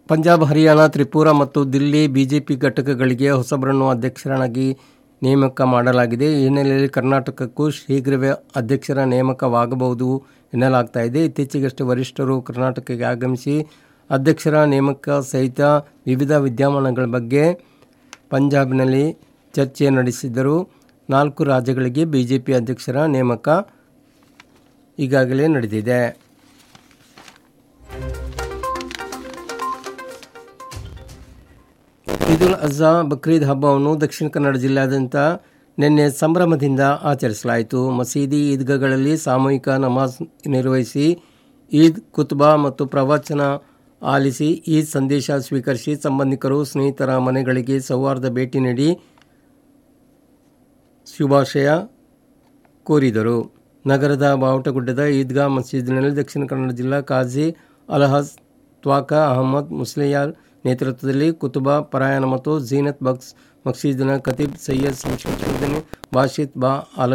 ಪಂಜಾಬ್ ಹರಿಯಾಣ ತ್ರಿಪುರಾ ಮತ್ತು ದಿಲ್ಲಿ ಬಿಜೆಪಿ ಘಟಕಗಳಿಗೆ ಹೊಸಬರನ್ನು ಅಧ್ಯಕ್ಷರನ್ನಾಗಿ ನೇಮಕ ಮಾಡಲಾಗಿದೆ ಈ ಹಿನ್ನೆಲೆಯಲ್ಲಿ ಕರ್ನಾಟಕಕ್ಕೂ ಶೀಘ್ರವೇ ಅಧ್ಯಕ್ಷರ ನೇಮಕವಾಗಬಹುದು ಎನ್ನಲಾಗ್ತಾ ಇದೆ ಇತ್ತೀಚೆಗಷ್ಟೇ ವರಿಷ್ಠರು ಕರ್ನಾಟಕಕ್ಕೆ ಆಗಮಿಸಿ ಅಧ್ಯಕ್ಷರ ನೇಮಕ ಸಹಿತ ವಿವಿಧ ವಿದ್ಯಮಾನಗಳ ಬಗ್ಗೆ ಪಂಜಾಬ್ನಲ್ಲಿ ಚರ್ಚೆ ನಡೆಸಿದ್ದರು ನಾಲ್ಕು ರಾಜ್ಯಗಳಿಗೆ ಬಿಜೆಪಿ ಅಧ್ಯಕ್ಷರ ನೇಮಕ ಈಗಾಗಲೇ ನಡೆದಿದೆ ಈದುಲ್ ಅಜ್ಹಾ ಬಕ್ರೀದ್ ಹಬ್ಬವನ್ನು ದಕ್ಷಿಣ ಕನ್ನಡ ಜಿಲ್ಲೆಯಾದ್ಯಂತ ನಿನ್ನೆ ಸಂಭ್ರಮದಿಂದ ಆಚರಿಸಲಾಯಿತು ಮಸೀದಿ ಈದ್ಗಾಗಳಲ್ಲಿ ಸಾಮೂಹಿಕ ನಮಾಜ್ ನಿರ್ವಹಿಸಿ ಈದ್ ಕುತ್ಬಾ ಮತ್ತು ಪ್ರವಚನ ಆಲಿಸಿ ಈದ್ ಸಂದೇಶ ಸ್ವೀಕರಿಸಿ ಸಂಬಂಧಿಕರು ಸ್ನೇಹಿತರ ಮನೆಗಳಿಗೆ ಸೌಹಾರ್ದ ಭೇಟಿ ನೀಡಿ ಶುಭಾಶಯ ಕೋರಿದರು ನಗರದ ಬಾವುಟಗುಡ್ಡದ ಈದ್ಗಾ ಮಸೀದಿನಲ್ಲಿ ದಕ್ಷಿಣ ಕನ್ನಡ ಜಿಲ್ಲಾ ಕಾಜಿ ಅಲ್ಹಜ್ ತ್ವಾಕ ಅಹಮದ್ ಮುಸ್ಲಿಯಾರ್ ನೇತೃತ್ವದಲ್ಲಿ ಕುತುಬಾ ಪರಾಯಣ ಮತ್ತು ಝೀನತ್ ಬಕ್ಸ್ ಮಸೀದಿನ ಖತೀಬ್ ಸೈಯದ್ ಶಂಶುದ್ದೀನ್ ಬಾಷಿತ್ ಬಾ ಆಲ